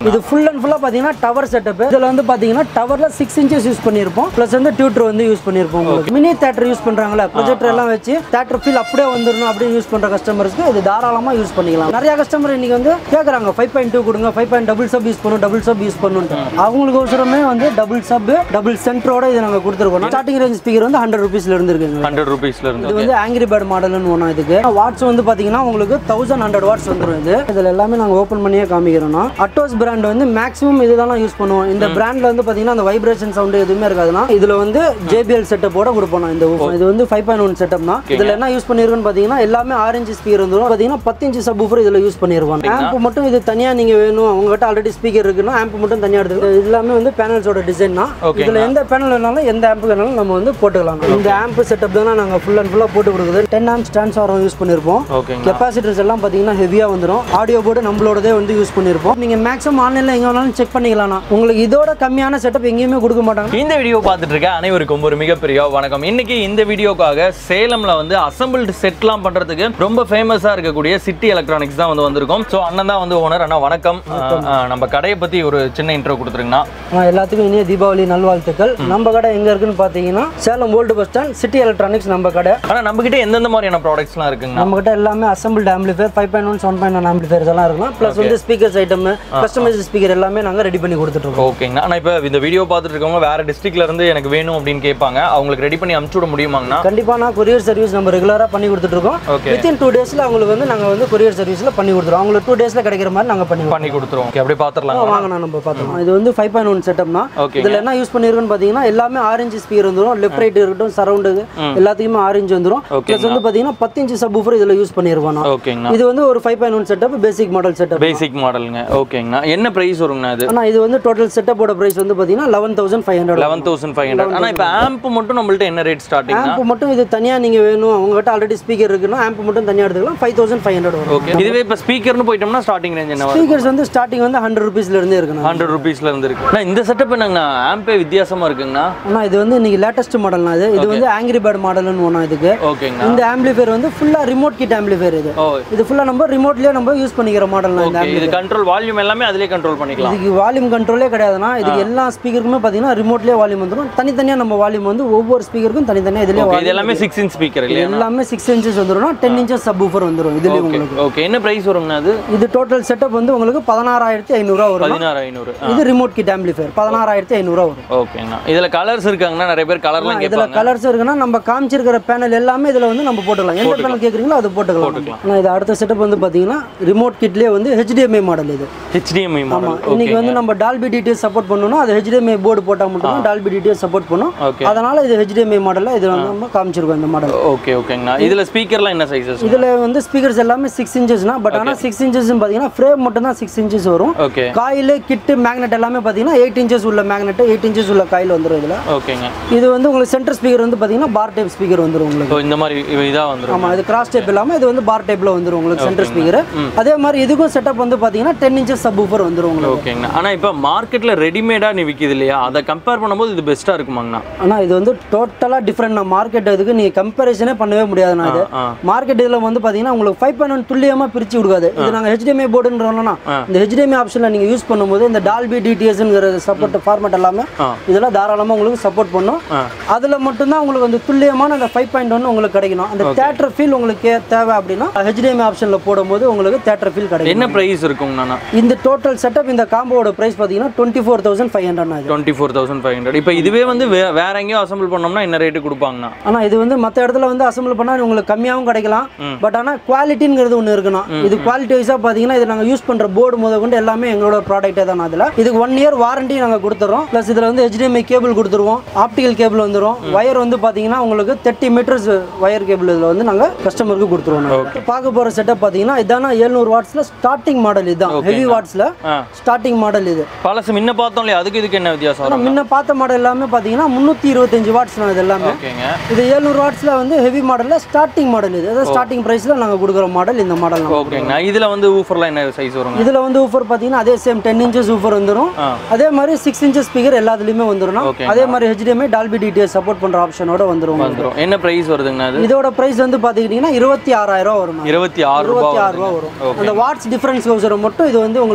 இது full and ஃபுல்லாக பார்த்தீங்கன்னா டவர் செட்டப் இதில் வந்து பார்த்தீங்கன்னா டவரில் சிக்ஸ் இன்ச்சஸ் யூஸ் பண்ணியிருப்போம் ப்ளஸ் வந்து டியூட்டர் வந்து யூஸ் பண்ணியிருப்போம் உங்களுக்கு மினி தேட்டர் யூஸ் பண்ணுறாங்களா ப்ரொஜெக்டர் எல்லாம் வச்சு தேட்டர் ஃபீல் அப்படியே வந்துடணும் அப்படின்னு யூஸ் பண்ணுற கஸ்டமர்ஸ்க்கு இது தாராளமாக யூஸ் பண்ணிக்கலாம் நிறைய கஸ்டமர் இன்னைக்கு வந்து கேட்குறாங்க ஃபைவ் பாயிண்ட் டூ கொடுங்க five point double sub use பண்ணும் டபுள் சப் யூஸ் பண்ணுன்ட்டு அவங்களுக்கு அவசரமே வந்து டபுள் சப் டபுள் சென்டரோட இதை நாங்கள் கொடுத்துருக்கோம் ஸ்டார்டிங் ரேஞ்ச் ஸ்பீக்கர் வந்து ஹண்ட்ரட் ருபீஸ்ல இருந்து இருக்குங்க ஹண்ட்ரட் ருபீஸ்ல இருந்து இது வந்து ஆங்கிரி பேர்ட் மாடல்னு ஒன்று இதுக்கு வாட்ஸ் வந்து பார்த்தீங்கன்னா உங்களுக்கு தௌசண்ட் ஹண்ட்ரட் வாட்ஸ் வந்துடும் இது இதில் எல்லாமே நாங்கள் ஓப்பன் பண்ணியே காமிக்கிறோம்னா அட்டோஸ் பிராண்ட் வந்து மேக்ஸிமம் இதுதான் யூஸ் பண்ணுவோம் இந்த பிராண்ட்ல வந்து பார்த்தீங்கன்னா அந்த வைப்ரேஷன் சவுண்ட் எதுவுமே இருக்காதுன்னா இதில் வந்து ஜேபிஎல் செட்டப்போட கொடுப்போம் நான் இந்த woofer. இது வந்து ஃபைவ் பாயிண்ட் ஒன் செட்டப்னா இதில் என்ன யூஸ் பண்ணிருக்கோன்னு பார்த்தீங்கன்னா எல்லாமே ஆரஞ்சு ஸ்பீக்கர் வந்துடும் பார்த்தீங்கன்னா பத்து இன்ச்சு சப் ஊஃபர் இதில் யூஸ் பண்ணிருக்கோம் ஆம்ப் மட்டும் இது தனியாக நீங்கள் வேணும் உங்ககிட்ட ஆல்ரெடி ஸ்பீக்கர் இருக்குன்னா ஆம்ப் மட்டும் தனியாக எடுத்துக்கலாம் இது எல்லாமே வந்து பேனல்ஸோட டிசைன் தான் Okay. இதில் எந்த பேனல் வேணாலும் எந்த ஆம்ப் வேணாலும் நம்ம வந்து போட்டுக்கலாம் இந்த ஆம்ப் செட்டப் தானே நாங்கள் ஃபுல் அண்ட் ஃபுல்லாக போட்டு கொடுக்குது டென் ஆம்ப் ஸ்டாண்ட்ஸ் யூஸ் பண்ணியிருப்போம் ஓகேங்க கெப்பாசிட்டர்ஸ் எல்லாம் பார்த்தீங்கன்னா ஹெவியாக வந்துடும் ஆடியோ போர்டு நம்மளோடதே வந்து யூஸ் பண்ணியிருப்போம் நீங்கள் மேக்ஸிமம் ஆன்லைனில் எங்கே வேணாலும் செக் பண்ணிக்கலாம்ண்ணா உங்களுக்கு இதோட கம்மியான செட்டப் எங்கேயுமே கொடுக்க மாட்டாங்க இந்த வீடியோ பார்த்துட்டு இருக்க அனைவருக்கும் ஒரு மிகப்பெரிய வணக்கம் இன்னைக்கு இந்த வீடியோக்காக சேலம்ல வந்து அசம்பிள்டு செட்லாம் பண்றதுக்கு ரொம்ப ஃபேமஸா இருக்கக்கூடிய சிட்டி எலக்ட்ரானிக்ஸ் தான் வந்து வந்திருக்கோம் ஸோ அண்ணன் தான் வந்து ஓனர் அண்ணா வணக்கம் அஹ், அஹ், நம்ம கடையை பத்தி ஒரு சின்ன இன்ட்ரோ கொடுத்துருங்கண்ணா ஆ, எல்லாத்துக்கும் இனிய தீபாவளி நல்வாழ்த்துக்கள் நம்ம கடை எங்கே இருக்குன்னு பார்த்தீங்கன்னா Salem old bus stand city electronics நம்ம கடை ஆனா நம்ம கிட்ட எந்தெந்த மாதிரியான ப்ராடக்ட்ஸ்லாம் இருக்குங்கண்ணா நம்ம கிட்ட எல்லாமே assembled amplifier five point one seven point one amplifiers எல்லாம் இருக்கலாம் ப்ளஸ் வந்து ஸ்பீக்கர்ஸ் ஐட்டம் கஸ்டமைஸ் ஸ்பீக்கர் எல்லாமே நாங்கள் ரெடி பண்ணி கொடுத்துட்ருக்கோம் ஓகேங்கண்ணா ஆனா இப்போ இந்த வீடியோ பார்த்துட்டு இருக்கவங்க வேற டிஸ்ட்ரிக்ட்ல இருந்து எனக்கு வேணும் அப்படின்னு கேட்பாங்க அவங்களுக்கு ரெடி பண்ணி அனுப்பிச்சு விட முடியுமாங்கண்ணா கண்டிப்பாக நான் கொரியர் சர்வீஸ் நம்ம ரெகுலராக பண்ணி கொடுத்துட்ருக்கோம் Okay. வித்தின் டூ டேஸில் அவங்களுக்கு வந்து நாங்கள் வந்து கொரியர் சர்வீஸில் பண்ணி கொடுத்துருவோம் அவங்களுக்கு டூ டேஸில் கிடைக்கிற மாதிரி நாங்கள் பண்ணி பண்ணி கொடுத்துருவோம் ஓகே அப்படியே பார்த்துடலாம் வாங்கண்ணா நம்ம பார்த்தோம் இது வந்து ஃபைவ் பாயிண்ட் ஒன் செட்டப்னா Okay. இதில் என்ன யூஸ் பண்ணிருக்குன்னு பார்த்தீங்கன்னா எல்லாமே ஆரஞ்சு ஸ்பீக்கர் வந்துடும் லெஃப்ட் ரைட் இருக்கட்டும் சரௌண்டு எல்லாத்துக்குமே ஆரஞ்சு வந்துடும் Okay. ப்ளஸ் வந்து பார்த்தீங்கன்னா பத்து இன்ச்சு சப் ஊஃபர் இதில் யூஸ் பண்ணிருவோம் நான். ஓகேங்கண்ணா இது வந்து ஒரு five point one setup basic model setup basic மாடலுங்க ஓகேங்கண்ணா என்ன பிரைஸ் வருங்கண்ணா இது ஆனால் இது வந்து டோட்டல் செட்டப்போட ப்ரைஸ் வந்து பார்த்தீங்கன்னா eleven thousand five hundred eleven thousand five hundred ஆனால் இப்போ ஆம்ப் மட்டும் நம்மள்ட்ட என்ன ரேட் ஸ்டார்டிங் ஆம்ப் மட்டும் இது தனியாக நீங்கள் வேணும் உங்ககிட்ட ஆல்ரெடி ஸ்பீக்கர் இருக்குன்னா ஆம்ப் மட்டும் தனியாக எடுத்துக்கலாம் ஃபைவ் தௌசண்ட் ஃபைவ் ஹண்ட்ரட் வரும் ஓகே இதுவே இப்போ ஸ்பீக்கர்னு போயிட்டோம்னா ஸ்டார்டிங் ரேஞ்ச் என்ன வரும் ஸ்பீக்கர்ஸ் வந்து ஸ்டார்டிங் வந்து ஹண்ட்ரட் ருபீஸ்ல இருந்தே இருக்குண்ணா ஹண்ட்ரட் ருபீஸ்ல இருந்து இருக்கு அண்ணா, இந்த செட்டப் என்னங்கண்ணா ஆம்பே வித்தியாசமா இருக்குங்கண்ணா ஆனால் இது வந்து இன்னைக்கு லேட்டஸ்ட் மாடல்னா இது இது வந்து ஆங்கிரி பேர்ட் மாடல்னு ஒன்றா இதுக்கு ஓகேங்கண்ணா இந்த ஆம்பிளிஃபயர் வந்து ஃபுல்லாக ரிமோட் கிட் ஆம்பிளிஃபயர் இது ஓ இது ஃபுல்லாக நம்ம ரிமோட்லேயே நம்ம யூஸ் பண்ணிக்கிற மாடல் தான் இந்த ஓகே இது கண்ட்ரோல் வால்யூம் எல்லாமே அதிலே கண்ட்ரோல் பண்ணிக்கலாம் இதுக்கு வால்யூம் கண்ட்ரோலே கிடையாதுன்னா இதுக்கு எல்லா ஸ்பீக்கருக்குமே பார்த்தீங்கன்னா ரிமோட்லேயே வால்யூம் வந்துடும் தனித்தனியாக நம்ம வால்யூம் வந்து ஒவ்வொரு ஸ்பீக்கருக்கும் தனித்தனியாக இதுலேயே ஓகே இது எல்லாமே சிக்ஸ் இன்ச் ஸ்பீக்கர் இல்லையா எல்லாமே சிக்ஸ் இன்ச்சஸ் வந்துடும் டென் இன்ச்சஸ் சப் ஊஃபர் வந்துடும் இதுலேயே ஓகே உங்களுக்கு ஓகே என்ன பிரைஸ் வருங்கண்ணா அது இது டோட்டல் செட்டப் வந்து உங்களுக்கு பதினாறாயிரத்தி ஐநூறுரூவா வரும் பதினாறு ஐநூறு இது ரிமோட் கிட் ஆம்பிளிஃபயர் பதினாறாயிரத்தி ஐநூறுரூவா வரும் ஓகேங்கண்ணா இதுல கலர்ஸ் இருக்காங்கண்ணா நிறைய பேர் கலர்லாம் இதுல கேட்பாங்க கலர்ஸ் இருக்குன்னா நம்ம காமிச்சிருக்கிற பேனல் எல்லாமே இதுல வந்து நம்ம போட்டுக்கலாம் எந்த பேனல் கேக்குறீங்களோ அது போட்டுக்கலாம் ஆனா இது அடுத்த செட்டப் வந்து பாத்தீங்கன்னா ரிமோட் கிட்லயே வந்து HDMI மாடல் இது ஹெச்டிஎம்ஐ ஆமா மாடல் இன்னைக்கு வந்து நம்ம டால்பி டிடிஎஸ் சப்போர்ட் பண்ணனும் அது HDMI போர்டு போட்டா மட்டும் தான் டால்பி டிடிஎஸ் சப்போர்ட் பண்ணும் ஓகே அதனால இது HDMI மாடல்ல இது வந்து நம்ம காமிச்சிருக்கோம் இந்த மாடல் ஓகே ஓகேங்கண்ணா இதுல ஸ்பீக்கர்லாம் என்ன சைஸஸ் இதுல வந்து ஸ்பீக்கர்ஸ் எல்லாமே சிக்ஸ் இன்ச்சஸ்னா பட் ஆனா சிக்ஸ் இன்ச்சஸ் பாத்தீங்கன்னா ஃப்ரேம் மட்டும் தான் சிக்ஸ் இன்ச்சஸ் வரும் ஓகே காயில் கிட்டு மேக்னெட் எல்லாமே பாத்தீங்கன்னா எயிட் இன்ச்சஸ் உள்ள மேக்னெட் எயிட் இன்ச்சஸ் உள்ள காயில் வந்துரும் இதுல ஓகேங்க இது வந்து உங்களுக்கு சென்டர் ஸ்பீக்கர் வந்து பாத்தீங்கன்னா பார் டைப் ஸ்பீக்கர் வந்துரும் உங்களுக்கு ஸோ இந்த மாதிரி இவ- இதா வந்துரும் ஆமா இது கிராஸ் டைப் இல்லாம இது வந்து பார் டைப்ல வந்துரும் உங்களுக்கு சென்டர் ஸ்பீக்கர் அதே மாதிரி இதுக்கும் செட்டப் வந்து பாத்தீங்கன்னா டென் இன்ச்சஸ் சப் ஊஃபர் வந்துரும் உங்களுக்கு ஓகேங்கண்ணா ஆனா இப்போ மார்க்கெட்ல ரெடிமேடா நீ விக்குது இல்லையா அதை கம்பேர் பண்ணும்போது இது பெஸ்ட்டா இருக்குமாங்கண்ணா ஆனா இது வந்து டோட்டலா டிஃப்ரெண்ட் மார்க்கெட் இதுக்கு நீங்க கம்பேரிசனே பண்ணவே முடியாதுண்ணா இது ஆ மார்க்கெட் இதுல வந்து பாத்தீங்கன்னா உங்களுக்கு ஃபைவ் பாயிண்ட் ஒன் துல்லியமா பிரிச்சு கொடுக்காது இது நாங்க HDMI போர்டுன்றோம்னா இந்த HDMI ஆப்ஷன்ல நீங்க யூஸ் பண்ணும்போது இந்த டால்பி டிடிஎஸ்ங்கிற சப்போர்ட் ஃபார்மேட் எல்லாமே ஆ. இதெல்லாம் தாராளமா உங்களுக்கு சப்போர்ட் பண்ணும் ஆ. அதுல மட்டும்தான் உங்களுக்கு வந்து துல்லியமான அந்த ஃபைவ் பாயிண்ட் ஒன் உங்களுக்கு கிடைக்கணும் அந்த தேட்டர் ஃபீல் உங்களுக்கு தேவை அப்படின்னா HDMI ஆப்ஷன்ல போடும்போது உங்களுக்கு தேட்டர் ஃபீல் கிடைக்கும் என்ன பிரைஸ் இருக்குங்கண்ணா இந்த டோட்டல் செட்டப் இந்த காம்போட பிரைஸ் பாத்தீங்கன்னா twenty four thousand five hundred இது twenty four thousand five hundred இப்போ இதுவே வந்து வே- வேற எங்கேயோ அசம்பிள் பண்ணோம்னா என்ன ரேட்டு கொடுப்பாங்கண்ணா ஆனா இது வந்து மத்த இடத்துல வந்து அசம்பிள் பண்ணா உங்களுக்கு கம்மியாகவும் கிடைக்கலாம் பட் ஆனா குவாலிட்டிங்கிறது ஒன்று இருக்கணும் இது குவாலிட்டி வைஸா பாத்தீங்கன்னா இது நாங்க யூஸ் பண்ற போர்டு முத கொண்டு எல்லாமே எங்களோட ப்ராடக்டே தான் அதுல இதுக்கு ஒன் இயர் வாரண்டி நாங்க கொடுத்துறோம் ப்ளஸ் இதுல வந்து HDMI கேபிள் கொடுத்துருவோம் ஆப்டிகல் கேபிள் வந்துரும் வயர் வந்து பாத்தீங்கன்னா உங்களுக்கு தேர்ட்டி மீட்டர்ஸ் வயர் கேபிள் இதுல வந்து நாங்க கஸ்டமருக்கு கொடுத்துருவோம் நாங்க. பார்க்க போற செட்டப் பாத்தீங்கன்னா இதான 700 வாட்ஸ்ல ஸ்டார்டிங் மாடல் இதுதான் ஹெவி வாட்ஸ்ல ஆ ஸ்டார்டிங் மாடல் இது பழசு முன்ன பார்த்தோம் இல்லையா அதுக்கு இதுக்கு என்ன வித்தியாசம் ஆனா வரும் முன்ன பார்த்த மாடல் எல்லாமே பாத்தீங்கன்னா முந்நூற்றி இருபத்தஞ்சு வாட்ஸ் இது எல்லாமே ஓகேங்க இது 700 வாட்ஸ்ல வந்து ஹெவி மாடல்ல ஸ்டார்டிங் மாடல் இது அதாவது ஸ்டார்டிங் பிரைஸ்ல நாங்க கொடுக்குற மாடல் இந்த மாடல் ஓகேங்கண்ணா இதுல வந்து ஊஃபர்லாம் என்ன சைஸ் வருங்க இதுல வந்து ஊஃபர் பாத்தீங்கன்னா அதே சேம் டென் இன்ச்சஸ் ஊஃபர் வந்துரும் ஆ. அதே மாதிரி சிக்ஸ் இன்ச்சஸ் ஸ்பீக்கர் எல்லாத்துலயுமே வந்துரும் Okay. அதே மாதிரி HDMI டால்பி டிடிஎஸ் சப்போர்ட் பண்ற ஆப்ஷனோட வந்துரும் வந்துரும் என்ன பிரைஸ் வருதுங்கண்ணா அது இதோட பிரைஸ் வந்து பாத்துக்கிட்டீங்கன்னா இருபத்தி ஆறாயிரம் ரூபா வரும் இருபத்தி ஆறு ரூபாய் இருபத்தி ஆறு ரூபா வரும் அந்த வாட்ஸ் டிஃபரன்ஸ் மட்டும் இது வந்து உங்களுக்கு ரேட்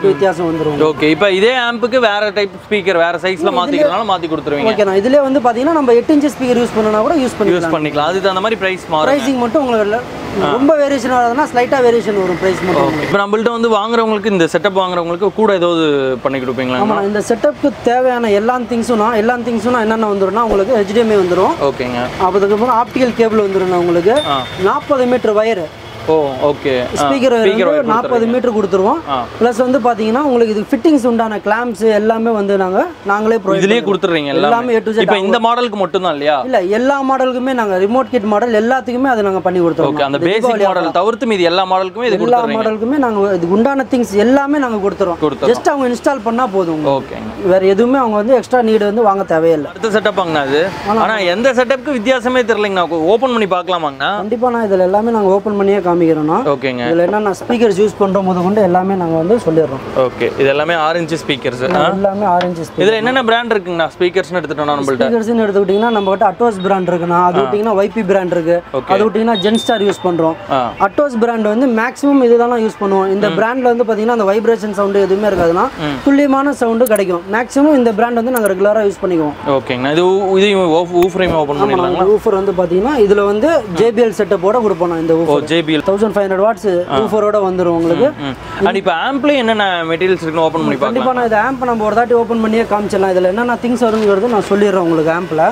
ரேட் வித்தியாசம் வந்துரும் ஓகே இப்போ இதே ஆம்புக்கு வேற டைப் ஸ்பீக்கர் வேற சைஸ்ல மாத்திக்கிறனால மாத்தி கொடுத்துருவீங்க ஓகேண்ணா இதுலேயே வந்து பார்த்தீங்கன்னா நம்ம எட்டு இன்ச்சு ஸ்பீக்கர் யூஸ் பண்ணனா கூட யூஸ் பண்ணிக்கலாம் யூஸ் பண்ணிக்கலாம் அதுக்கு தகுந்த மாதிரி பிரைஸ் மாறும் ப்ரைஸிங் மட்டும் உங்களுக்கு இல்ல- ரொம்ப வேரியேஷன் வராதுன்னா ஸ்லைட்டாக வேரியேஷன் வரும் ப்ரைஸ் மட்டும் இப்போ நம்மள்ட்ட வந்து வாங்குறவங்களுக்கு இந்த செட்டப் வாங்குறவங்களுக்கு கூட ஏதாவது பண்ணி கொடுப்பீங்களா ஆமாம் இந்த செட்டப்புக்கு தேவையான எல்லா திங்ஸும்னா எல்லா திங்ஸும் என்னென்ன வந்துரும்னா உங்களுக்கு HDMI வந்துரும் ஓகேங்க அதுக்கப்புறம் ஆப்டிக்கல் கேபிள் வந்துரும் உங்களுக்கு ஆ. நாற்பது மீட்டர் வயர் ஓ ஓகே ஸ்பீக்கர் நாற்பது மீட்டர் கொடுத்துருவோம் ஆ. ப்ளஸ் வந்து பார்த்தீங்கன்னா உங்களுக்கு இது ஃபிட்டிங்ஸ் உண்டான கிளாம்ஸ் எல்லாமே வந்து நாங்கள் நாங்களே ப்ரொவைட் இதுலயே கொடுத்துறீங்க எல்லாமே எல்லாமே A to Z இப்போ இந்த மாடலுக்கு மட்டும் தான் இல்லையா இல்ல எல்லா மாடலுக்குமே நாங்க ரிமோட் கிட் மாடல் எல்லாத்துக்குமே அதை நாங்க பண்ணி கொடுத்துருவோம் ஓகே அந்த பேசிக் மாடல் தவிர்த்து மீதி எல்லா மாடலுக்குமே இது எல்லா கொடுத்துறீங்க மாடலுக்குமே நாங்க இதுக்கு உண்டான திங்ஸ் எல்லாமே நாங்க கொடுத்துறோம் கொடுத்துறோம். ஜஸ்ட் அவங்க இன்ஸ்டால் பண்ணா போதும் ஓகேங்க வேற எதுவுமே அவங்க வந்து எக்ஸ்ட்ரா நீடு வந்து வாங்க தேவையில்லை அடுத்த செட்டப் வாங்கினா அது ஆனா எந்த செட்டப்புக்கு வித்தியாசமே தெரியலைங்கண்ணா ஓபன் பண்ணி பார்க்கலாமாங்கண்ணா கண்டிப்பா நான் இதுல எல்லாமே நாங்க ஓபன் பண்ணியே காமிக்கிறோம்னா ஓகேங்க இதுல என்னென்ன ஸ்பீக்கர்ஸ் யூஸ் பண்றோம் முத கொண்டு எல்லாமே நாங்க வந்து சொல்லிடுறோம் ஓகே இது எல்லாமே ஆரஞ்சு ஸ்பீக்கர்ஸ் எல்லாமே ஆரஞ்சு ஸ்பீக்கர் இதுல என்னென்ன பிராண்ட் இருக்குங்கண்ணா ஸ்பீக்கர்ஸ்னு எடுத்துட்டோம்னா நம்மள்ட்ட ஸ்பீக்கர்ஸ்னு எடுத்துக்கிட்டிங்கன்னா நம்ம கிட்ட அட்டோஸ் பிராண்ட் இருக்குண்ணா அது விட்டிங்கன்னா வைபி பிராண்ட் இருக்கு Okay. அது விட்டிங்கன்னா ஜென்ஸ்டார் யூஸ் பண்றோம் ஆ அட்டோஸ் பிராண்ட் வந்து மேக்ஸிமம் இதுதான் யூஸ் பண்ணுவோம் இந்த பிராண்ட்ல வந்து பாத்தீங்கன்னா அந்த வைப்ரேஷன் சவுண்டு எதுவுமே இருக்காதுன்னா துல்லியமான சவுண்டு கிடைக்கும் மேக்ஸிமம் இந்த பிராண்ட் வந்து நாங்க ரெகுலரா யூஸ் பண்ணிக்குவோம் ஓகேங்கண்ணா இது ஊ- இது ஊஃப்ரேம் ஓபன் பண்ணிடலாங்களா ஊஃபர் வந்து பாத்தீங்கன்னா இதுல வந்து ஜேபிஎல் செட்டப்போட கொடுப்போம் நான் இந்த ஓ woofer JBL thousand five hundred watts ஊஃபரோட வந்துரும் உங்களுக்கு அண்ட் இப்போ ஆம்ப்லேயும் என்னென்ன மெட்டீரியல்ஸ் இருக்குன்னு ஓப்பன் பண்ணி பார்க்கலாம் கண்டிப்பா நான் இந்த ஆம்ப் நம்ம ஒரு தாட்டி ஓப்பன் பண்ணியே காமிச்சிடலாம் இதுல என்னென்ன திங்ஸ் வருங்கிறது நான் சொல்லிடுறேன் உங்களுக்கு ஆம்ப்ல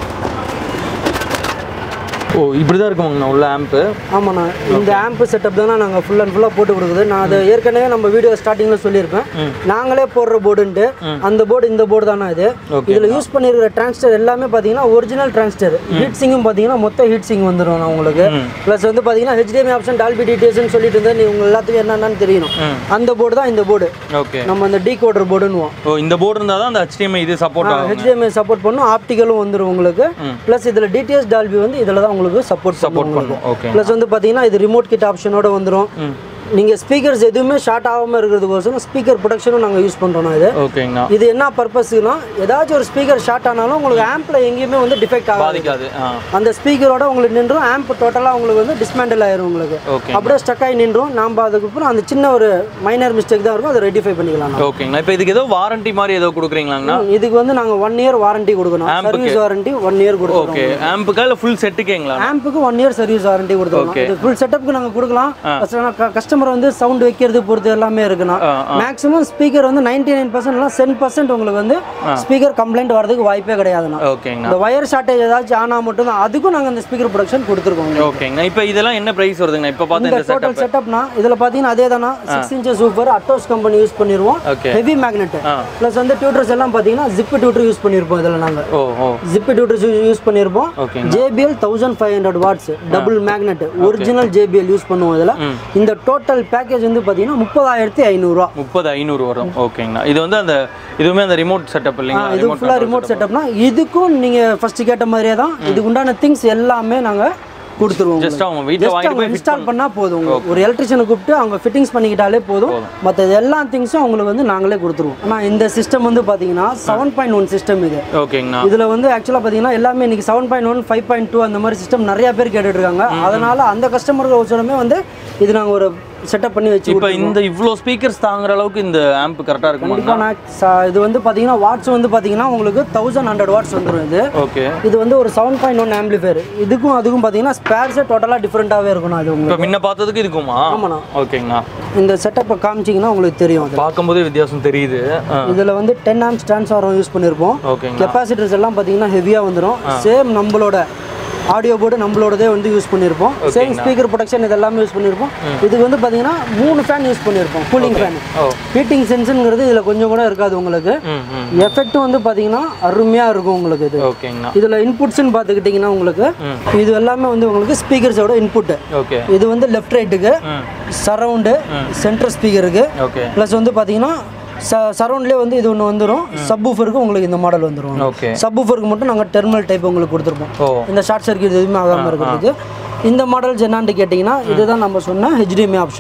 ஓ இப்படி தான் இருக்குமாங்கண்ணா உள்ள ஆம்ப்பு ஆமாண்ணா இந்த ஆம்ப் செட்டப் தானே நாங்கள் ஃபுல் அண்ட் ஃபுல்லாக போட்டு கொடுக்குது நான் அது ஏற்கனவே நம்ம வீடியோ ஸ்டார்டிங்கில் சொல்லியிருப்பேன் நாங்களே போடுற போர்டுன்ட்டு அந்த போர்டு இந்த போர்டு தானே இது Okay. இதில் யூஸ் பண்ணியிருக்கிற டிரான்ஸ்டர் எல்லாமே பார்த்தீங்கன்னா ஒரிஜினல் டிரான்ஸ்டர் ஹீட் சிங்கும் பார்த்தீங்கன்னா மொத்த ஹீட் சிங் வந்துடும் நான் உங்களுக்கு ப்ளஸ் வந்து பார்த்தீங்கன்னா ஹெச்டிஎம்ஐ ஆப்ஷன் டால்பி டிடிஎஸ்னு சொல்லிட்டு இருந்தா நீ உங்க எல்லாத்துக்கும் என்னென்னு தெரியணும் அந்த போர்டு தான் இந்த போர்டு ஓகே நம்ம அந்த டீ கோடர் போர்டுன்னுவோம் ஓ இந்த போர்டு இருந்தால் தான் அந்த HDMI இது சப்போர்ட் ஆகும் ஹெச்டிஎம்ஐ சப்போர்ட் பண்ணும் ஆப்டிக்கலும் வந்துடும் உங்களுக்கு ப்ளஸ் இதில் டிடிஎஸ் டால்பி வந்து இதில் தான் உங்களுக்கு சப்போர்ட் சப்போர்ட் சப்போர்ட் பண்ணும் ஓகே ப்ளஸ் வந்து பார்த்தீங்கன்னா இது ரிமோட் கிட் ஆப்ஷனோட வந்துடும் நீங்கள் ஸ்பீக்கர்ஸ் எதுவுமே ஷார்ட் ஆகாமல் இருக்கிறதுக்கோசரம் ஸ்பீக்கர் ப்ரொடக்ஷனும் நாங்கள் யூஸ் பண்ணுறோம் இது ஓகேங்கண்ணா இது என்ன பர்பஸ்னா ஏதாச்சும் ஒரு ஸ்பீக்கர் ஷார்ட் ஆனாலும் உங்களுக்கு ஆம்பில் எங்கேயுமே வந்து டிஃபெக்ட் ஆகாது பாதிக்காது ஆ அந்த ஸ்பீக்கரோட உங்களுக்கு நின்றும் ஆம்ப் டோட்டலாக உங்களுக்கு வந்து டிஸ்மேண்டில் ஆயிரும் உங்களுக்கு ஓகே அப்படியே ஸ்டக் ஆகி நின்றும் நாம் அதுக்கப்புறம் அந்த சின்ன ஒரு மைனர் மிஸ்டேக் தான் இருக்கும் அதை ரெடிஃபை பண்ணிக்கலாம் நம்ம. ஓகேங்கண்ணா இப்போ இதுக்கு ஏதோ வாரண்டி மாதிரி ஏதோ கொடுக்குறீங்களாங்கண்ணா இதுக்கு வந்து நாங்கள் ஒன் இயர் வாரண்டி கொடுக்கணும் சர்வீஸ் வாரண்டி ஒன் இயர் கொடுக்கணும் ஓகே ஆம்புக்கா இல்லை ஃபுல் செட்டுக்கேங்களா ஆம்புக்கு ஒன் இயர் சர்வீஸ் வாரண்டி கொடுத்துருவோம் இது ஃபுல் செட்டப்புக்கு நாங்கள் கொடுக்கலாம் கஸ்டமர் வந்து சவுண்ட் வைக்கிறது பொறுத்து எல்லாமே இருக்குண்ணா ஆ, மேக்ஸிமம் ஸ்பீக்கர் வந்து நைன்டி நைன் பர்சன்ட்லாம் சென் பர்சன்ட் உங்களுக்கு வந்து ஸ்பீக்கர் கம்ப்ளைண்ட் வரதுக்கு வாய்ப்பே கிடையாதுண்ணா ஓகேங்கண்ணா இந்த ஒயர் ஷார்ட்டேஜ் ஏதாச்சும் ஆனால் மட்டும் தான் அதுக்கும் நாங்கள் இந்த ஸ்பீக்கர் ப்ரொடக்ஷன் கொடுத்துருக்கோம் ஓகேங்கண்ணா இப்போ இதெல்லாம் என்ன ப்ரைஸ் வருதுங்கண்ணா இப்போ பார்த்து இந்த இந்த டோட்டல் செட்டப் செட்டப்னா இதில் பார்த்தீங்கன்னா அதே தானா சிக்ஸ் இன்ச்சஸ் சூப்பர் அட்டோஸ் கம்பெனி யூஸ் பண்ணிடுவோம் ஓகே ஹெவி மேக்னெட் ஆ. ப்ளஸ் வந்து டியூட்டர்ஸ் எல்லாம் பார்த்தீங்கன்னா ஜிப் டியூட்டர் யூஸ் பண்ணியிருப்போம் இதில் நாங்கள் ஓ ஓ ஜிப் டியூட்டர்ஸ் யூஸ் பண்ணியிருப்போம் ஓகேங்க JBL thousand five hundred watts double magnet original JBL use பண்ணுவோம் இதில் இந்த டோட்டல் பேக்கேஜ் வந்து பார்த்தீங்கன்னா முப்பதாயிரத்தி ஐநூறுரூவா முப்பது ஐநூறு வரும் ஓகேங்கண்ணா இது வந்து அந்த இதுவுமே அந்த ரிமோட் செட்டப் இல்லைங்களா இது ஃபுல்லாக ரிமோட் செட்டப்னா இதுக்கும் நீங்கள் ஃபர்ஸ்ட் கேட்ட மாதிரியே தான் இதுக்கு உண்டான திங்ஸ் எல்லாமே நாங்கள் கொடுத்துருவோம் ஜஸ்ட் அவங்க வீட்டில் ஜஸ்ட் வாங்கிட்டு அவங்க போய் இன்ஸ்டால் பண்ணால் போதும் உங்களுக்கு. ஒரு எலக்ட்ரிஷியனை கூப்பிட்டு அவங்க ஃபிட்டிங்ஸ் பண்ணிக்கிட்டாலே போதும் மற்ற எல்லா திங்ஸும் அவங்களுக்கு வந்து நாங்களே கொடுத்துருவோம் ஆனால் இந்த சிஸ்டம் வந்து பார்த்தீங்கன்னா செவன் பாயிண்ட் ஒன் சிஸ்டம் இது ஓகேங்கண்ணா இதில் வந்து ஆக்சுவலாக பார்த்தீங்கன்னா எல்லாமே இன்னைக்கு seven point one five point two அந்த மாதிரி சிஸ்டம் நிறைய பேர் கேட்டுட்டு இருக்காங்க அதனால அந்த கஸ்டமர்கள் வச்சோடமே வந்து இது நாங்கள் ஒரு செட்டப் பண்ணி வச்சு இப்போ இந்த இவ்வளோ ஸ்பீக்கர்ஸ் தாங்குற அளவுக்கு இந்த ஆம்ப் கரெக்டாக இருக்குமா கண்டிப்பாக நான் ச- இது வந்து பார்த்தீங்கன்னா வாட்ஸ் வந்து பார்த்தீங்கன்னா உங்களுக்கு தௌசண்ட் ஹண்ட்ரட் வாட்ஸ் வந்துடும் இது ஓகே இது வந்து ஒரு செவன் பாயிண்ட் ஒன் ஆம்பிளிஃபயர் இதுக்கும் அதுக்கும் பார்த்தீங்கன்னா ஸ்பேர்ஸே டோட்டலாக டிஃப்ரெண்ட்டாகவே இருக்கணும் அது உங்களுக்கு இப்போ முன்ன பார்த்ததுக்கு இதுக்குமா ஆமாண்ணா ஓகேங்கண்ணா இந்த செட்டப்பை காமிச்சிங்கன்னா உங்களுக்கு தெரியும் அது பார்க்கும்போதே வித்தியாசம் தெரியுது ஆ இதில் வந்து டென் ஆம்ஸ் ட்ரான்ஸ்ஃபார்மர் யூஸ் பண்ணியிருப்போம் ஓகேங்கண்ணா கெப்பாசிட்டர்ஸ் எல்லாம் பார்த்தீங்கன்னா ஹெவியாக வந்துடும் சேம் நம்மளோட ஆடியோ போர்டு நம்மளோடதே வந்து யூஸ் பண்ணியிருப்போம் சேம் ஸ்பீக்கர் ப்ரொடக்ஷன் இது எல்லாமே யூஸ் பண்ணியிருப்போம் இதுக்கு வந்து பார்த்தீங்கன்னா மூணு ஃபேன் யூஸ் பண்ணியிருப்போம் கூலிங் ஃபேன் ஓ ஹீட்டிங் சென்ஸுங்கிறது இதில் கொஞ்சம் கூட இருக்காது உங்களுக்கு ம் ம் எஃபெக்ட்டும் வந்து பார்த்தீங்கன்னா அருமையாக இருக்கும் உங்களுக்கு இது ஓகேங்கண்ணா இதில் இன்புட்ஸ்னு பார்த்துக்கிட்டிங்கன்னா உங்களுக்கு இது எல்லாமே வந்து உங்களுக்கு ஸ்பீக்கர்ஸோட இன்புட்டு ஓகே இது வந்து லெஃப்ட் ரைட்டுக்கு ம் சரவுண்டு சென்டர் ஸ்பீக்கருக்கு ஓகே ப்ளஸ் வந்து பார்த்தீங்கன்னா ச சரௌண்ட்லேயே வந்து இது ஒன்று வந்துடும் சப்வூஃபருக்கு உங்களுக்கு இந்த மாடல் வந்துடும் ஓகே சப்வூஃபருக்கு மட்டும் நாங்கள் டெர்மினல் டைப் உங்களுக்கு கொடுத்துருப்போம் ஓ இந்த ஷார்ட் சர்க்யூட் எதுவுமே ஆகாமல் இருக்கிறதுக்கு இந்த மாடல்ஸ் என்னான்னு கேட்டிங்கன்னா இதுதான் நம்ம சொன்ன ஹெச்டிஎம்ஐ ஆப்ஷன்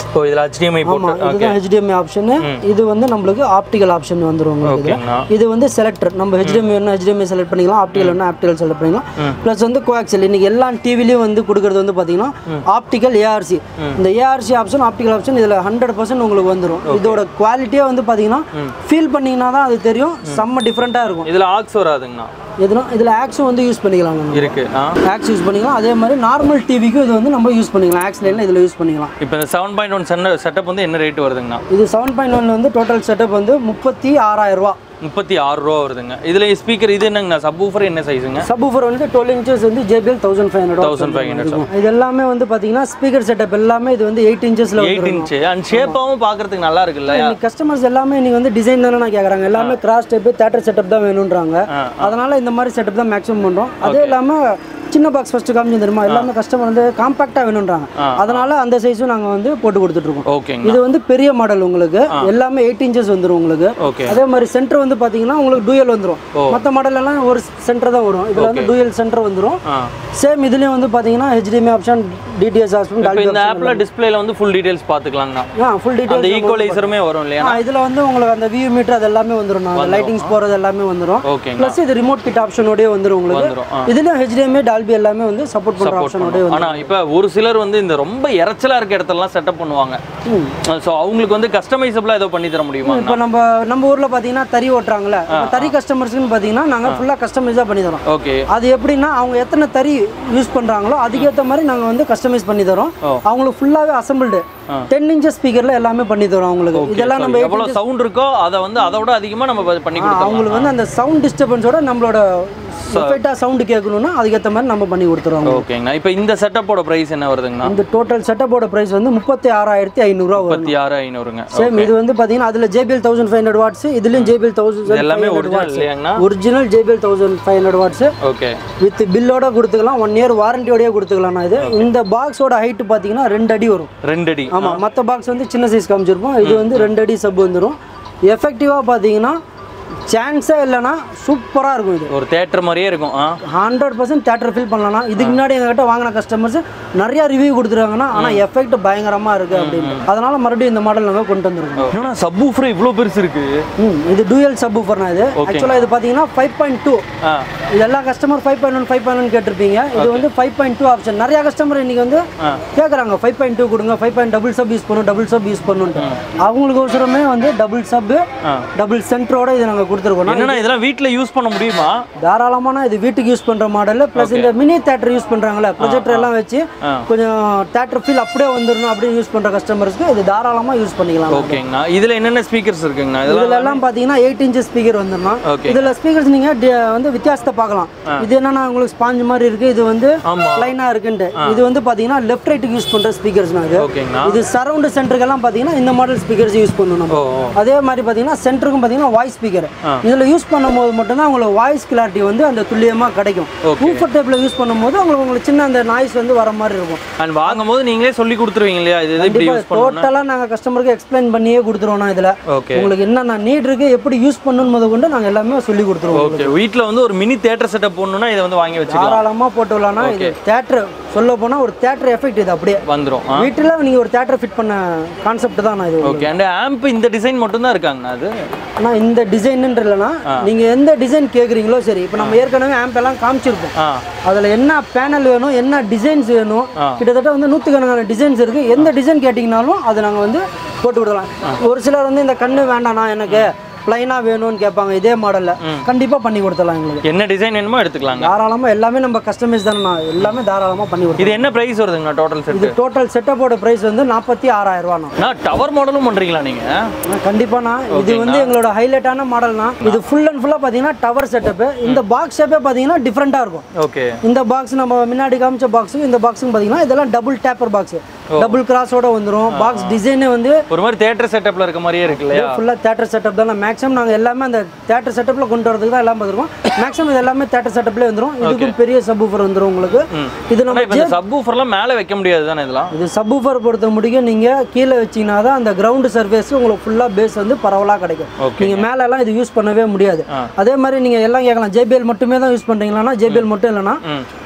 ஓ இதில் HDMI ஆமா போட்டு இதுதான் ஹெச்டிஎம்ஐ ஆப்ஷன் இது வந்து நம்மளுக்கு ஆப்டிகல் ஆப்ஷன் வந்துரும் உங்களுக்கு ஓகேங்கண்ணா இது வந்து செலக்டர் நம்ம ஹெச்டிஎம்ஐ வேணும் ஹெச்டிஎம்ஐ செலக்ட் பண்ணிக்கலாம் ஆப்டிகல் வேணும் ஆப்டிகல் செலக்ட் பண்ணிக்கலாம் ப்ளஸ் வந்து கோஆக்சல் இன்னைக்கு எல்லா டிவிலையும் வந்து கொடுக்குறது வந்து பார்த்தீங்கன்னா ஆப்டிகல் ஏஆர்சி இந்த ஏஆர்சி ஆப்ஷன் ஆப்டிகல் ஆப்ஷன் இதில் ஹண்ட்ரட் பர்சன்ட் உங்களுக்கு வந்துடும் இதோட குவாலிட்டியே வந்து பார்த்தீங்கன்னா ஃபீல் பண்ணீங்கன்னா தான் அது தெரியும் செம்ம டிஃப்ரெண்ட்டாக இருக்கும் இதில் ஆக்ஸ் வராதுங்கண்ணா எதுனா இதில் ஆக்ஸும் வந்து யூஸ் பண்ணிக்கலாம் நம்ம இருக்கு ஆ ஆக்ஸ் யூஸ் பண்ணிக்கலாம் அதே மாதிரி நார்மல் டிவிக்கும் இது வந்து நம்ம யூஸ் பண்ணிக்கலாம் ஆக்ஸ் லைனில் இதில் யூஸ் பண்ணிக்கலாம் இப்போ இந்த செவன் பாயிண்ட் ஒன் செட்டப் வந்து என்ன ரேட் வருதுங்கண்ணா இது செவன் பாயிண்ட் ஒன் வந்து டோட்டல் செட்டப் வந்து முப்பத்தி ஆறாயிரம் ரூபா முப்பத்தி ஆறு ரூபா வருதுங்க இதில் ஸ்பீக்கர் இது என்னங்கண்ணா சப் ஊஃபர் என்ன சைஸுங்க சப்வூஃபர் வந்து டுவெல் இன்ச்சஸ் வந்து JBL thousand five hundred thousand five hundred இது எல்லாமே வந்து பார்த்தீங்கன்னா ஸ்பீக்கர் செட்டப் எல்லாமே இது வந்து எயிட் இன்ச்சஸில் எயிட் இன்ச்சு அண்ட் ஷேப்பாகவும் பார்க்கறதுக்கு நல்லா இருக்குல்ல இன்னைக்கு கஸ்டமர்ஸ் எல்லாமே இன்னைக்கு வந்து டிசைன் தானே நான் கேட்குறாங்க எல்லாமே கிராஸ் டைப் தேட்டர் செட்டப் தான் வேணுன்றாங்க அதனால இந்த மாதிரி செட்டப் தான் மேக்ஸிமம் பண்ணுறோம் அதே இல்லாமல் சின்ன பாக்ஸ் ஃபர்ஸ்ட் காமிச்சு தெரியுமா எல்லாமே கஸ்டமர் வந்து காம்பாக்டாக வேணுன்றாங்க அதனால அந்த சைஸும் நாங்கள் வந்து போட்டு கொடுத்துட்ருக்கோம் ஓகேங்க இது வந்து பெரிய மாடல் உங்களுக்கு எல்லாமே எயிட் இன்ச்சஸ் வந்துடும் உங்களுக்கு ஓகே அதே மாதிரி சென்டர் வந்து பார்த்தீங்கன்னா உங்களுக்கு டூயல் வந்துடும் மற்ற மாடல் எல்லாம் ஒரு சென்டர் தான் வரும் இதில் வந்து டூயல் சென்டர் வந்துடும் ஆ சேம் இதுலேயும் வந்து பார்த்தீங்கன்னா ஹெச்டிஎம்ஐ ஆப்ஷன் டிடிஎஸ் ஆப்ஷன் இப்போ இந்த ஆப்பில் டிஸ்பிளேல வந்து ஃபுல் டீடைல்ஸ் பார்த்துக்கலாங்கண்ணா ஆ ஃபுல் டீட்டெயில் அந்த ஈக்குவலைசருமே வரும் இல்லையா ஆ இதில் வந்து உங்களுக்கு அந்த வியூ மீட்டர் அது எல்லாமே வந்துடும் லைட்டிங்ஸ் போகிறது எல்லாமே வந்துடும் ஓகேங்க ப்ளஸ் இது ரிமோட் கிட் ஆப்ஷனோடய வந்துடும் உங்களுக்கு வந்துரும், ஆ. இதுலயும் HDMI டால்பி எல்லாமே வந்து சப்போர்ட் பண்ணுற ஆப்ஷனோடய வந்து ஆனா இப்போ ஒரு சிலர் வந்து இந்த ரொம்ப இறைச்சலா இருக்க இடத்தெல்லாம் செட்டப் பண்ணுவாங்க ஸோ அவங்களுக்கு வந்து கஸ்டமைசபிளா ஏதோ பண்ணி தர முடியுமா இப்போ நம்ம நம்ம ஊரில் பார்த்தீங்கன்னா தறி ஓட்டுறாங்கல்ல இப்ப தறி கஸ்டமர்ஸ்க்குன்னு பார்த்தீங்கன்னா நாங்கள் ஃபுல்லாக கஸ்டமைஸாக பண்ணி தரோம் ஓகே அது எப்படின்னா அவங்க எத்தனை தறி யூஸ் பண்ணுறாங்களோ அதுக்கேற்ற மாதிரி நாங்கள் வந்து கஸ்டமைஸ் பண்ணி தரோம் ஓ. அவங்களுக்கு ஃபுல்லாகவே அசம்பிள்டு டென் இன்ச்சஸ் ஸ்பீக்கரில் எல்லாமே பண்ணி தரோம் அவங்களுக்கு இதெல்லாம் நம்ம எவ்வளவு சவுண்ட் இருக்கோ அதை வந்து அதை விட அதிகமா நம்ம ப- பண்ணி ஆ, கொடுத்தோம் அவங்களுக்கு வந்து அந்த சவுண்ட் டிஸ்டர்பன்ஸோட நம்மளோட எஃபெக்டாக சவுண்டு கேட்கணும்னா அதுக்கேற்ற மாதிரி நம்ம பண்ணி கொடுத்துருவோம் ஓகேங்கண்ணா இப்போ இந்த செட்டப்போட பிரைஸ் என்ன வருதுங்கண்ணா இந்த டோட்டல் செட்டப்போட பிரைஸ் வந்து முப்பத்தி ஆறாயிரத்தி ஐநூறுரூவா வரும் முப்பத்தி ஆறு ஐநூறுங்க சேம் இது வந்து பார்த்தீங்கன்னா அதில் JBL thousand five hundred watts இதுலையும் ஜேபிஎல் தௌசண்ட் எல்லாமே ஒரிஜினல் இல்லையாங்கண்ணா original JBL thousand five hundred watts okay with பில்லோட கொடுத்துக்கலாம் ஒன் இயர் வாரண்டியோடய கொடுத்துக்கலாம் இது இந்த பாக்ஸோட ஹைட் பார்த்தீங்கன்னா ரெண்டு அடி வரும் ரெண்டு அடி ஆமாம் மற்ற பாக்ஸ் வந்து சின்ன சைஸ் காமிச்சிருப்போம் இது வந்து ரெண்டு அடி சப் வந்துடும் எஃபெக்டிவாக பார்த்தீங்கன்னா சான்ஸே இல்லைன்னா சூப்பராக இருக்கும் இது ஒரு தேட்டர் மாதிரியே இருக்கும் ஆ ஹண்ட்ரட் பர்சன்ட் தேட்டர் ஃபீல் பண்ணலாம் இதுக்கு முன்னாடி எங்ககிட்ட வாங்கின கஸ்டமர்ஸ் நிறைய ரிவ்யூ கொடுத்துருக்காங்கன்னா ஆனால் எஃபெக்ட் பயங்கரமாக இருக்குது அப்படின்னு அதனால மறுபடியும் இந்த மாடல் நாங்கள் கொண்டு வந்திருக்கோம் என்னன்னா சப் ஊஃபர் இவ்வளோ பெருசு இருக்கு ம் இது டூயல் சப் ஊஃபர்னா இது ஆக்சுவலாக இது பார்த்தீங்கன்னா ஃபைவ் பாயிண்ட் டூ ஆ இது எல்லா customer five point one five point one கேட்டிருப்பீங்க இது வந்து ஃபைவ் பாயிண்ட் டூ ஆப்ஷன் நிறைய கஸ்டமர் இன்னைக்கு வந்து கேட்குறாங்க ஃபைவ் பாயிண்ட் டூ கொடுங்க five point double sub use பண்ணும் டபுள் சப் யூஸ் பண்ணுன்ட்டு அவங்களுக்கு ஒசரமே வந்து டபுள் சப் டபுள் சென்டரோட இது நாங்கள் கொடுத்துருக்கோம் என்னன்னா இதெல்லாம் வீட்டில் யூஸ் பண்ண முடியுமா தாராளமான இது வீட்டுக்கு யூஸ் பண்ற மாடல் ப்ளஸ் இந்த மினி தேட்டர் யூஸ் பண்றாங்கல்ல ப்ரொஜெக்டர் எல்லாம் வச்சு கொஞ்சம் தேட்டர் ஃபீல் அப்படியே வந்துடணும் அப்படின்னு யூஸ் பண்ற கஸ்டமர்ஸ்க்கு இது தாராளமா யூஸ் பண்ணிக்கலாம் ஓகேங்கண்ணா இதுல என்னென்ன ஸ்பீக்கர்ஸ் இருக்குங்கண்ணா இதெல்லாம் இதுல எல்லாம் பாத்தீங்கன்னா எயிட் இன்ச்சஸ் ஸ்பீக்கர் வந்துடணும் Okay. இதுல ஸ்பீக்கர்ஸ் நீங்க டி- வந்து வித்தியாசத்தை பார்க்கலாம் இது என்னன்னா உங்களுக்கு ஸ்பாஞ்ச் மாதிரி இருக்கு இது வந்து ஆமா லைனா இருக்குன்ட்டு இது வந்து பாத்தீங்கன்னா லெஃப்ட் ரைட்டுக்கு யூஸ் பண்ற ஸ்பீக்கர்ஸ் இது ஓகேங்கண்ணா இது சரவுண்ட் சென்டருக்கெல்லாம் பாத்தீங்கன்னா இந்த மாடல் ஸ்பீக்கர்ஸ் யூஸ் பண்ணணும் நம்ம ஓ ஓ. அதே மாதிரி பார்த்தீங்கன்னா சென்டருக்கும் பார்த்தீங்கன்னா வாய்ஸ் ஸ்பீக்கர் ஆ. இதில் யூஸ் பண்ணும்போது மட்டும்தான் உங்களுக்கு வாய்ஸ் கிளாரிட்டி வந்து அந்த துல்லியமாக கிடைக்கும் Okay. ஊஃபர் டேப்பில் யூஸ் பண்ணும்போது உங்களுக்கு உங்களுக்கு சின்ன அந்த நாய்ஸ் வந்து வர மாதிரி இருக்கும் அண்ட் வாங்கும்போது நீங்களே சொல்லி கொடுத்துருவீங்க இல்லையா இது இது இப்படி யூஸ் பண்ணணும் டோட்டலாக நாங்கள் கஸ்டமருக்கு எக்ஸ்பிளைன் பண்ணியே கொடுத்துருவோம் இதில் ஓகே உங்களுக்கு என்னென்ன நீட் இருக்கு எப்படி யூஸ் பண்ணணும் முத கொண்டு நாங்கள் எல்லாமே சொல்லி கொடுத்துருவோம் ஓகே வீட்டில் வந்து ஒரு மினி தேட்டர் செட்டப் போடணும்னா இதை வந்து வாங்கி வச்சுக்கலாம் தாராளமாக போட்டு விடலாம்னா இது தேட்டர் சொல்ல போனால் ஒரு தேட்டர் எஃபெக்ட் இது அப்படியே வந்துரும் வீட்டில் நீங்கள் ஒரு தேட்டர் ஃபிட் பண்ண கான்செப்ட் தான் நான் இது ஓகே அண்ட் ஆம்ப் இந்த டிசைன் மட்டும் தான் இருக்காங்கண்ணா அது ஆனால் இந்த டிசைனுன்ற இல்லைன்னா நீங்கள் எந்த டிசைன் கேட்குறீங்களோ சரி இப்போ நம்ம ஏற்கனவே ஆம்ப் எல்லாம் காமிச்சிருப்போம் ஆ அதில் என்ன பேனல் வேணும் என்ன டிசைன்ஸ் வேணும் ஆ. கிட்டத்தட்ட வந்து நூற்றுக்கணக்கான டிசைன்ஸ் இருக்குது எந்த டிசைன் கேட்டிங்கனாலும் அதை நாங்கள் வந்து போட்டு விடலாம் ஒரு சிலர் வந்து இந்த கண்ணு வேண்டாண்ணா எனக்கு ப்ளைனாக வேணும்னு கேட்பாங்க இதே மாடலில் கண்டிப்பாக பண்ணி கொடுத்துடலாம் எங்களுக்கு என்ன டிசைன் வேணுமோ எடுத்துக்கலாங்க தாராளமாக எல்லாமே நம்ம கஸ்டமைஸ் தானே எல்லாமே தாராளமாக பண்ணி கொடுத்துருவோம் இது என்ன பிரைஸ் வருதுங்கண்ணா டோட்டல் செட் இது டோட்டல் செட்டப்போட ப்ரைஸ் வந்து நாற்பத்தி ஆறாயிரம் ரூபாண்ணா நான் டவர் மாடலும் பண்றீங்களா நீங்க கண்டிப்பாண்ணா இது வந்து எங்களோட ஹைலைட்டான மாடல்னா இது ஃபுல் அண்ட் ஃபுல்லாக பார்த்தீங்கன்னா டவர் செட்டப்பு இந்த பாக்ஸ் ஷேப்பே பார்த்தீங்கன்னா டிஃப்ரெண்ட்டாக இருக்கும் ஓகே இந்த பாக்ஸ் நம்ம முன்னாடி காமிச்ச பாக்ஸுக்கு இந்த பாக்ஸுக்கு பார்த்தீங்கன்னா இதெல்லாம் டபுள் டேப்பர் பாக்ஸ் டபுள் கிராஸோட வந்துடும் பாக்ஸ் டிசைனே வந்து ஒரு மாதிரி தேட்டர் செட்டப்ல இருக்க மாதிரியே இருக்கு இல்லையா ஃபுல்லாக தேட்டர் செட்டப் தான் மேக்ஸிமம் நாங்கள் எல்லாமே அந்த தேட்டர் செட்டப்பில் கொண்டு வரதுக்கு தான் எல்லாம் பார்த்துருக்கோம் மேக்ஸிமம் இது எல்லாமே தேட்டர் செட்டப்லேயே வந்துடும் இதுக்கும் பெரிய சப்வூஃபர் வந்துடும் உங்களுக்கு இது ஆனா நம்ம இப்போ இந்த சப் ஊஃபர்லாம் மேலே வைக்க முடியாது தானே இதெல்லாம் இது சப்வூஃபர் பொறுத்த முடியும் நீங்கள் கீழே வச்சீங்கன்னா தான் அந்த கிரவுண்டு சர்ஃபேஸ் உங்களுக்கு ஃபுல்லாக பேஸ் வந்து பரவலாக கிடைக்கும் Okay. நீங்கள் மேலெல்லாம் இது யூஸ் பண்ணவே முடியாது ஆ. அதே மாதிரி நீங்கள் எல்லாம் கேட்கலாம் ஜேபிஎல் மட்டுமே தான் யூஸ் பண்ணுறீங்களான்னா ஜேபிஎல் மட்டும் இல்லைன்னா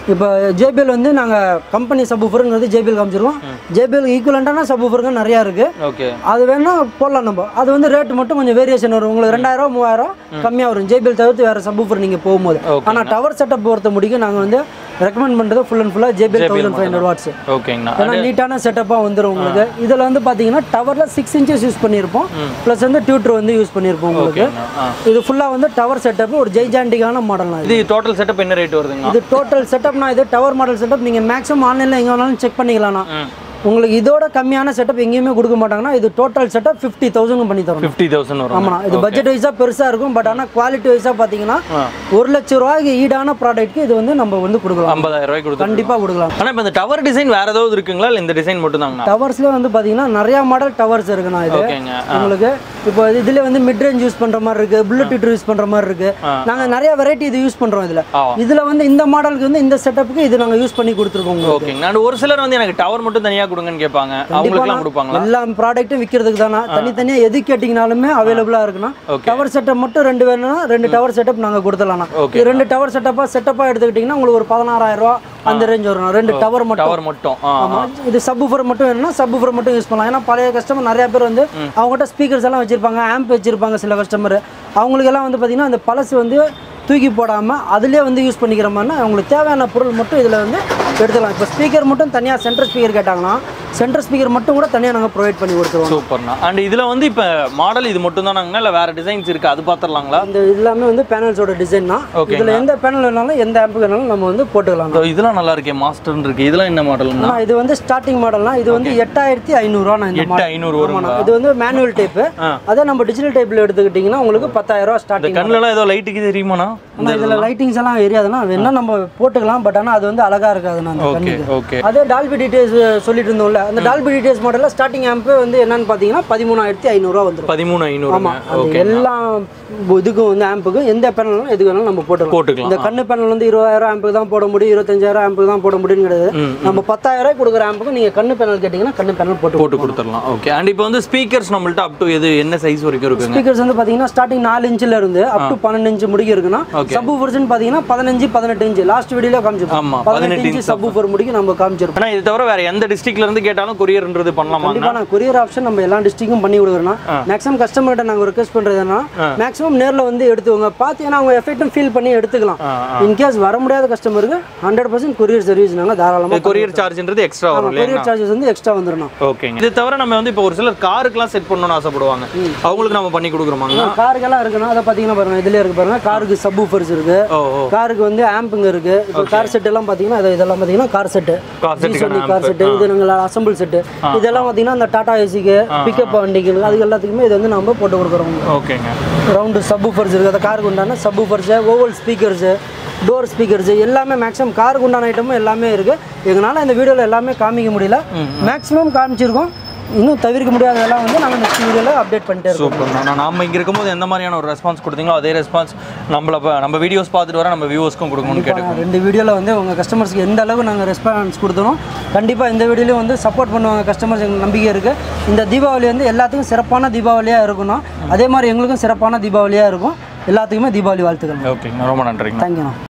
இப்போ ஜேபிஎல் வந்து நாங்கள் கம்பெனி சப்வூஃபருங்கிறது ஜேபிஎல் காமிச்சிருக்கோம் ஜேபிஎல் ஈக்குவலண்டான சப்வூஃபருங்க நிறையா இருக்குது ஓகே அது வேணா போடலாம் நம்ம அது வந்து ரேட் மட்டும் கொஞ்சம் வேரியேஷன் வரும் உங்களுக்கு ரெண்டாயிரம் மூவாயிரம் கம்மியாக வரும் ஜேபிஎல் தவிர்த்து வேறு சப்வூஃபர் நீங்கள் போகும்போது Okay. ஆனால் டவர் செட்டப் பொறுத்த முடிக்கும் நாங்கள் வந்து ரெக்கமெண்ட் பண்ணுறது ஃபுல் அண்ட் ஃபுல்லாக JBL thousand five hundred watts ஓகேங்கண்ணா ஏன்னா நீட்டான செட்டப்பாக வந்துடும் உங்களுக்கு இதில் வந்து பார்த்தீங்கன்னா டவரில் சிக்ஸ் இன்ச்சஸ் யூஸ் பண்ணியிருப்போம் ப்ளஸ் வந்து டியூட்டர் வந்து யூஸ் பண்ணியிருப்போம் உங்களுக்கு ஓகேங்கண்ணா ஆ இது ஃபுல்லாக வந்து டவர் செட்டப் ஒரு ஜெய்ஜாண்டிக்கான மாடல் தான் இது இது டோட்டல் செட்டப் என்ன ரேட் வருதுங்க இது டோட்டல் செட்டப்னா இது டவர் மாடல் செட்டப் நீங்கள் மேக்ஸிமம் ஆன்லைனில் எங்கே வேணாலும் செக் பண்ணிக்கலாம்ண்ணா ம் உங்களுக்கு இதோட கம்மியான செட்டப் எங்கேயுமே கொடுக்க மாட்டாங்கன்னா இது டோட்டல் செட்டப் ஃபிஃப்டி தௌசண்ட் பண்ணி தரோம் ஃபிஃப்டி தௌசண்ட் வரும் ஆமாண்ணா இது பட்ஜெட் வைஸாக பெருசாக இருக்கும் பட் ஆனால் குவாலிட்டி வைஸாக பார்த்தீங்கன்னா ஆ. ஒரு லட்ச ரூபாய்க்கு ஈடான ப்ராடக்ட்க்கு இது வந்து நம்ம வந்து கொடுக்கலாம் ஐம்பதாயிரம் ரூபாய்க்கு கொடுத்து கண்டிப்பாக கொடுக்கலாம் ஆனால் இப்போ இந்த டவர் டிசைன் வேற ஏதாவது இருக்குங்களா இல்லை இந்த டிசைன் மட்டும் தாங்கண்ணா டவர்ஸ்லேயே வந்து பார்த்தீங்கன்னா நிறையா மாடல் டவர்ஸ் இருக்குண்ணா இது ஓகேங்க உங்களுக்கு இப்போ இதுல வந்து மிட் ரேஞ்ச் யூஸ் பண்ற மாதிரி இருக்கு ப்ளூடூத் யூஸ் பண்ற மாதிரி இருக்கு நாங்க நிறைய வெரைட்டி இது யூஸ் பண்றோம் இதுல ஆ. இதுல வந்து இந்த மாடலுக்கு வந்து இந்த செட்டப்புக்கு இது நாங்க யூஸ் பண்ணி கொடுத்துருக்கோம் உங்களுக்கு ஓகேங்க நான் ஒரு சிலர் வந்து எனக்கு டவர் மட்டும் தனியாக கொடுங்கன்னு கேட்பாங்க அவங்களுக்குலாம் கொடுப்பாங்களா எல்லா ப்ராடக்ட்டும் விற்கிறதுக்கு தானே தனித்தனியா எது கேட்டிங்கனாலுமே அவைலபிளா இருக்குண்ணா Okay. டவர் செட்டப் மட்டும் ரெண்டு வேணும்னா ரெண்டு டவர் செட்டப் நாங்க கொடுத்துடலாம் Okay. இது ரெண்டு டவர் செட்டப்பா செட்டப்பா எடுத்துக்கிட்டிங்கன்னா உங்களுக்கு ஒரு பதினாறாயிரம் ரூபா அந்த ரேஞ்ச் வரும் ரெண்டு டவர் மட்டும் டவர் மட்டும் ஆ ஆமா இது சப்வூஃபர் மட்டும் வேணும்னா சப்வூஃபர் மட்டும் யூஸ் பண்ணலாம் ஏன்னா பழைய கஸ்டமர் நிறைய பேர் வந்து அவங்ககிட்ட ஸ்பீக்கர்ஸ் எல்லாம் வச்சிருப்பாங்க ஆம்ப் வச்சிருப்பாங்க சில கஸ்டமர் அவங்களுக்கு எல்லாம் வந்து பார்த்தீங்கன்னா அந்த பழசு வந்து தூக்கி போடாமல் அதுலேயே வந்து யூஸ் பண்ணிக்கிற மாதிரினா அவங்களுக்கு தேவையான பொருள் மட்டும் இதில் வந்து எடுத்துக்கலாம் இப்போ ஸ்பீக்கர் மட்டும் தனியாக சென்டர் ஸ்பீக்கர் கேட்டாங்கன்னா சென்டர் ஸ்பீக்கர் மட்டும் கூட தனியாக நாங்கள் ப்ரொவைட் பண்ணி கொடுத்துருவோம் சூப்பர்ண்ணா அண்ட் இதுல வந்து இப்போ மாடல் இது மட்டும் தானாங்கண்ணா இல்லை வேற டிசைன்ஸ் இருக்கு அது பார்த்துடலாங்களா இந்த எல்லாமே வந்து பேனல்ஸோட டிசைன் தான் Okay. இதில் எந்த பேனல் வேணாலும் எந்த ஆம்ப் வேணாலும் நம்ம வந்து போட்டுக்கலாம் இதோ இதெல்லாம் நல்லா இருக்கே மாஸ்டர்னு இருக்கு இதெல்லாம் என்ன மாடலுங்கண்ணா ஆனால் இது வந்து ஸ்டார்டிங் மாடல்னா இது வந்து எட்டாயிரத்தி ஐநூறுரூவா நான் இந்த எட்டு மாடல் ஐநூறு வருங்களா இது வந்து மேனுவல் டைப்பு ஆ. அதே நம்ம டிஜிட்டல் டைப்பில் எடுத்துக்கிட்டிங்கன்னா உங்களுக்கு பத்தாயிரம் ரூபா இந்த ஸ்டார்டிங் கண்ணுலலாம் ஏதோ லைட்டுக்கு தெரியுமாண்ணா ஆனால் இதில் லைட்டிங்ஸ் எல்லாம் எரியாதுன்னா வேணா நம்ம போட்டுக்கலாம் பட் ஆனால் அது வந்து அழகா இருக்காதுண்ணா அந்த ஓகே கண்ணுக்கு ஓகே அதே டால்பி டீடைல்ஸ் சொல்லிட்டு இருந்தோம்ல அந்த டால்பி டீடைல்ஸ் மாடலில் ஸ்டார்டிங் ஆம்ப் வந்து என்னன்னு பார்த்தீங்கன்னா பதிமூணாயிரத்தி ஐநூறுரூவா வந்துடும் பதிமூணு ஐநூறு ஆமாம் அந்த ஓகே எல்லா இதுக்கும் வந்து ஆம்புக்கும் எந்த பேனலும் எது வேணாலும் நம்ம போட்டுக்கலாம் போட்டுக்கலாம் இந்த கண்ணு பேனல் வந்து இருபதாயிரம் ஆம்புக்கு தான் போட முடியும் இருபத்தஞ்சாயிரம் ஆம்புக்கு தான் போட முடியும்னு கிடையாது ம், நம்ம பத்தாயிரம் ரூபாய் கொடுக்குற ஆம்புக்கு நீங்கள் கண்ணு பேனல் கேட்டிங்கன்னா கண்ணு பேனல் போட்டு போட்டு கொடுத்துடலாம் ஓகே அண்ட் இப்போ வந்து ஸ்பீக்கர்ஸ் நம்மள்ட்ட அப் டு எது என்ன சைஸ் வரைக்கும் இருக்குங்க ஸ்பீக்கர்ஸ் வந்து பார்த்தீங்கன்னா ஸ்டார்டிங் நாலு இன்ச்சில் இருந்து அப் டு பன்னெண்டு இன்ச்சு முடிக்க இருக்குன்னா Okay. சப் ஊஃபர்ஸ்னு பார்த்தீங்கன்னா பதினஞ்சு பதினெட்டு இன்ச்சு லாஸ்ட் வீடியோல ஆமா, காமிச்சிருப்போம் 18 பதினெட்டு இன்ச்சு inch சப் ஊஃபர் முடிக்க நம்ம காமிச்சிருப்போம் ஆனா இது தவிர வேற எந்த டிஸ்ட்ரிக்ட்ல இருந்து கேட்டாலும் கொரியர்ன்றது பண்ணலாமா கண்டிப்பாக நான் கொரியர் ஆப்ஷன் நம்ம எல்லா டிஸ்ட்ரிக்கும் பண்ணி கொடுக்குறோம் மேக்ஸிமம் கஸ்டமர்கிட்ட நாங்கள் ரெக்வஸ்ட் பண்ணுறது என்ன மேக்ஸிமம் நேரில் வந்து எடுத்துக்கோங்க பார்த்தீங்கன்னா அவங்க எஃபெக்ட்டும் ஃபீல் பண்ணி எடுத்துக்கலாம் ஆ, இன்கேஸ் வர முடியாத கஸ்டமருக்கு ஹண்ட்ரட் பர்சன்ட் கொரியர் சர்வீஸ் நாங்கள் தாராளமாக கொரியர் சார்ஜ்ன்றது எக்ஸ்ட்ரா வரும் இல்லையா கொரியர் சார்ஜஸ் வந்து எக்ஸ்ட்ரா வந்துடணும் ஓகேங்க இது தவிர நம்ம வந்து இப்போ ஒரு சிலர் காருக்குலாம் செட் பண்ணணும்னு ஆசைப்படுவாங்க அவங்களுக்கு நம்ம பண்ணி கொடுக்குறோமாங்க காருக்கெல்லாம் இருக்குன்னா அதை பார்த்தீங்கன்னா பாருங்க இதுலேயே இருக்கு பாருங்க காருக்கு சப் ஊஃபர்ஸ் இருக்கு ஓ ஓ காருக்கு வந்து ஆம்புங்க இருக்கு இப்போ கார் செட் எல்லாம் பார்த்தீங்கன்னா அது இதெல்லாம் பார்த்தீங்கன்னா கார் செட்டு Car set க்கான கார் செட்டு இது நாங்கள் அசம்பிள் செட்டு இதெல்லாம் பார்த்தீங்கன்னா அந்த டாடா ஏசிக்கு பிக்கப் வண்டிக்கு அது எல்லாத்துக்குமே இது வந்து நம்ம போட்டு கொடுக்குறோம் ஓகேங்க ரவுண்டு சப் ஊஃபர்ஸ் இருக்குது அந்த காருக்கு உண்டான sub woofers oval speakers door speakers எல்லாமே மேக்ஸிமம் காருக்கு உண்டான ஐட்டமும் எல்லாமே இருக்குது எங்களால் இந்த வீடியோவில் எல்லாமே காமிக்க முடியல மேக்ஸிமம் காமிச்சிருக்கோம் இன்னும் தவிர்க்க முடியாததெல்லாம் வந்து நாங்கள் நெக்ஸ்ட் வீடியோவில் அப்டேட் பண்ணிட்டே இருக்கோம் சூப்பர் நான் நாம இங்க இருக்கும்போது எந்த மாதிரியான ஒரு ரெஸ்பான்ஸ் கொடுத்தீங்களோ அதே ரெஸ்பான்ஸ் நம்மள ப- நம்ம வீடியோஸ் பார்த்துட்டு வர நம்ம வியூவர்ஸ்க்கும் கொடுக்கணும்னு கேட்டு நான் ரெண்டு வீடியோவில் வந்து உங்கள் கஸ்டமர்ஸ்க்கு எந்த அளவு நாங்கள் ரெஸ்பான்ஸ் கொடுத்தோம் கண்டிப்பாக இந்த வீடியோலையும் வந்து சப்போர்ட் பண்ணுவாங்க கஸ்டமர்ஸ் எங்களுக்கு நம்பிக்கை இருக்குது இந்த தீபாவளி வந்து எல்லாத்துக்கும் சிறப்பான தீபாவளியாக இருக்கணும் அதே மாதிரி எங்களுக்கும் சிறப்பான தீபாவளியாக இருக்கும் எல்லாத்துக்குமே தீபாவளி வாழ்த்துக்கள் ஓகேங்க ரொம்ப நன்றிங்க தேங்க்யூண்ணா